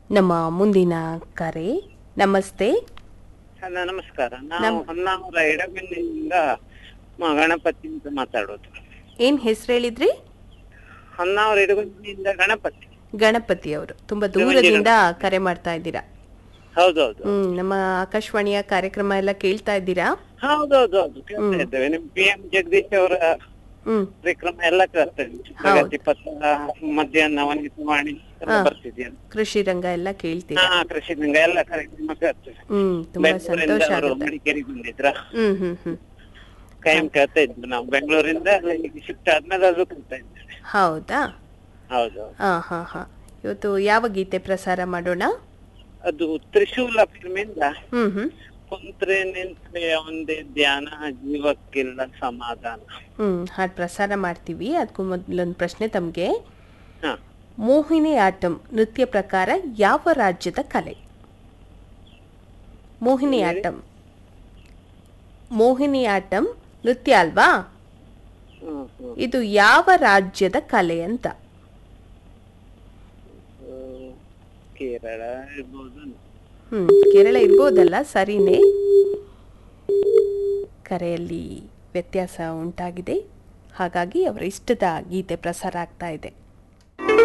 ನಮ್ಮ ಮುಂದಿನ ಕರೆ ನಮಸ್ತೆ ಅಲ್ಲ ನಮಸ್ಕಾರ ನಾವು ನಮ್- ಹೊನ್ನಾವರ ಎಡಬಿಂದಿನಿಂದ ಮ- ಗಣಪತಿ ಅಂತ ಮಾತಾಡೋದು ಏನ್ ಹೆಸರು ಹೇಳಿದ್ರಿ ಹೊನ್ನಾವರ ಎಡಬಿಂದಿನಿಂದ ಗಣಪತಿ ಗಣಪತಿ ಅವರು ತುಂಬಾ ದೂರದಿಂದ ಕರೆ ಮಾಡ್ತಾ ಇದ್ದೀರಾ ಹೌದೌದು ಹ್ಮ್ ನಮ್ಮ ಆಕಾಶವಾಣಿಯ ಕಾರ್ಯಕ್ರಮ ಎಲ್ಲ ಕೇಳ್ತಾ ಇದ್ದೀರಾ ಹೌದೌದು ಹೌದು ಕೇಳ್ತಾ ಇದ್ದೇವೆ ನಿಮ್ ಪಿ ಎಂ ಜಗದೀಶ್ ಅವರ ಹ್ಮ್ ಕಾರ್ಯಕ್ರಮ ಎಲ್ಲ ಕೇಳ್ತಾ ಇದ್ವಿ ಪ್ರಗತಿ ಪಥ ಮಧ್ಯಾಹ್ನ ವನಿತವಾಣಿ ಎಲ್ಲ ಹಾ. ಬರ್ತಿದ್ಯಾ ಕೃಷಿ ರಂಗ ಎಲ್ಲ ಕೇಳ್ತೀರಾ ಹಾ ಕೃಷಿ ರಂಗ ಎಲ್ಲ ಕಾರ್ಯಕ್ರಮ ಕೇಳ್ತೇವೆ ಹ್ಮ್ ತುಂಬಾ ಬೆಂಗಳೂರಿಂದ ಸಂತೋಷ ಅವರು ಆಗುತ್ತೆ ಮಡಿಕೇರಿಗೆ ಬಂದಿದ್ರ ಹ್ಮ್ ಹ್ಮ್ ಹ್ಮ್ ಕಾಯಂ ಕೇಳ್ತಾ ಇದ್ವಿ ನಾವು ಬೆಂಗಳೂರಿಂದ ಈಗ ಶಿಫ್ಟ್ ಆದ್ಮೇಲೆ ಅದು ಕೇಳ್ತಾ ಇದ್ದೇವೆ ಹೌದಾ ಹೌದು ಹಾ ಹಾ ಹಾ ಇವತ್ತು ಯಾವ ಗೀತೆ ಪ್ರಸಾರ ಮಾಡೋಣ ಅದು ತ್ರಿಶೂಲ ಫಿಲ್ಮಿಂದ ಹ್ಮ್ ಹ್ಮ್ ಕುಂತ್ರೆ ನಿಂತ್ರೆ ಒಂದೇ ಧ್ಯಾನ ಜೀವಕ್ಕಿಲ್ಲ ಸಮಾಧಾನ ಹ್ಮ್ ಹಾಡು ಪ್ರಸಾರ ಮಾಡ್ತೀವಿ ಅದಕ್ಕೂ ಮೊದಲೊಂದು ಪ್ರಶ್ನೆ ತಮಗೆ ಹ ಮೋಹಿನಿ ಆಟಂ ನೃತ್ಯ ಪ್ರಕಾರ ಯಾವ ರಾಜ್ಯದ ಕಲೆ ಮೋಹಿನಿ ಆಟಂ ಮೋಹಿನಿ ಆಟಂ ನೃತ್ಯ ಅಲ್ವಾ ಹ್ಮ್, ಹ್ಮ್. ಇದು ಯಾವ ರಾಜ್ಯದ ಕಲೆ ಅಂತ ಹ್ಮ್. ಕೇರಳ ಇರ್ಬೋದು ಹ್ಮ್ ಕೇರಳ ಇರ್ಬೋದಲ್ಲ ಸರಿನೇ ಕರೆಯಲ್ಲಿ ವ್ಯತ್ಯಾಸ ಉಂಟಾಗಿದೆ ಹಾಗಾಗಿ ಅವರ ಇಷ್ಟದ ಗೀತೆ ಪ್ರಸಾರ ಆಗ್ತಾ ಇದೆ